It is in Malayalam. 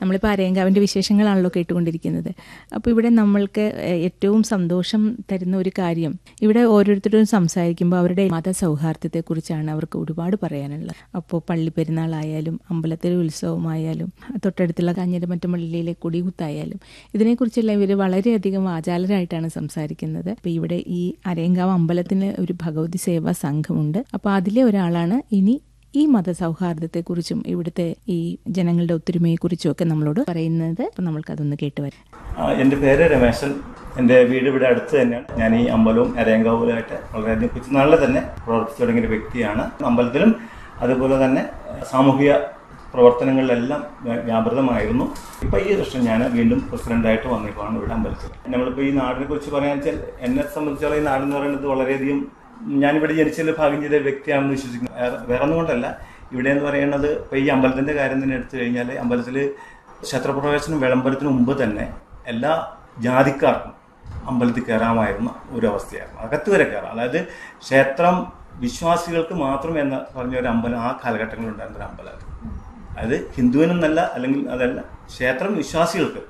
നമ്മളിപ്പോൾ അരയങ്കാവിൻ്റെ വിശേഷങ്ങളാണല്ലോ കേട്ടുകൊണ്ടിരിക്കുന്നത് അപ്പോൾ ഇവിടെ നമ്മൾക്ക് ഏഹ്, ഏറ്റവും സന്തോഷം തരുന്ന ഒരു കാര്യം ഇവിടെ ഓരോരുത്തരും സംസാരിക്കുമ്പോൾ അവരുടെ മതസൗഹാർദ്ദത്തെക്കുറിച്ചാണ് അവർക്ക് ഒരുപാട് പറയാനുള്ളത് അപ്പോൾ പള്ളി പെരുന്നാളായാലും അമ്പലത്തിലെ ഉത്സവമായാലും തൊട്ടടുത്തുള്ള കാഞ്ഞിരമറ്റം പള്ളിയിലെ കൊടികുത്തായാലും ഇതിനെക്കുറിച്ചെല്ലാം ഇവർ വളരെയധികം ആചാരരായിട്ടാണ് സംസാരിക്കുന്നത് അപ്പോൾ ഇവിടെ ഈ അരയങ്കാവ് അമ്പലത്തിന് ഒരു ഭഗവതി സേവാ സംഘമുണ്ട് അപ്പോൾ അതിലെ ഒരാളാണ് ഇനി ഈ മതസൗഹാർദ്ദത്തെക്കുറിച്ചും ഇവിടുത്തെ ഈ ജനങ്ങളുടെ ഒത്തൊരുമയെക്കുറിച്ചും ഒക്കെ നമ്മളോട് പറയുന്നത് അപ്പോൾ നമ്മൾക്കതൊന്ന് കേട്ട് വരാം ആ, എൻ്റെ പേര് രമേശൻ എൻ്റെ വീട് ഇവിടെ അടുത്ത് തന്നെയാണ് ഞാൻ ഈ അമ്പലവും അരയങ്കാവിലുമായിട്ട് വളരെയധികം കൊച്ചുനാളിൽ തന്നെ പ്രവർത്തിച്ചു തുടങ്ങിയ ഒരു വ്യക്തിയാണ് അമ്പലത്തിലും അതുപോലെ തന്നെ സാമൂഹിക പ്രവർത്തനങ്ങളിലെല്ലാം വ്യ- വ്യാപൃതമായിരുന്നു ഇപ്പോൾ ഈ വർഷം ഞാൻ വീണ്ടും പ്രസിഡന്റായിട്ട് വന്നേക്കുവാണ് ഇവിടെ അമ്പലത്തിൽ നമ്മളിപ്പോൾ ഈ നാടിനെ കുറിച്ച് പറയാൻ വെച്ചാൽ എന്നെ സംബന്ധിച്ചോളം ഈ നാടെന്ന് പറയുന്നത് വളരെയധികം ഞാനിവിടെ ജനിച്ചതിൽ ഭാഗ്യം ചെയ്ത വ്യക്തിയാണെന്ന് വിശ്വസിക്കുന്നു വേറെ വേറെ ഒന്നും കൊണ്ടല്ല ഇവിടെ എന്ന് പറയുന്നത് ഇപ്പോൾ ഈ അമ്പലത്തിൻ്റെ കാര്യം തന്നെ എടുത്തു കഴിഞ്ഞാൽ അമ്പലത്തിൽ ക്ഷേത്രപ്രവേശനം വിളംബരത്തിന് മുമ്പ് തന്നെ എല്ലാ ജാതിക്കാർക്കും അമ്പലത്തിൽ കയറാമായിരുന്ന ഒരു അവസ്ഥയായിരുന്നു അകത്ത് വരെ കയറാം അതായത് ക്ഷേത്രം വിശ്വാസികൾക്ക് മാത്രം എന്ന് പറഞ്ഞ ഒരു അമ്പലം ആ കാലഘട്ടങ്ങളിൽ ഉണ്ടായിരുന്ന ഒരു അമ്പലമായിരുന്നു അതായത് ഹിന്ദുവിനെന്നല്ല അല്ലെങ്കിൽ അതല്ല ക്ഷേത്രം വിശ്വാസികൾക്ക്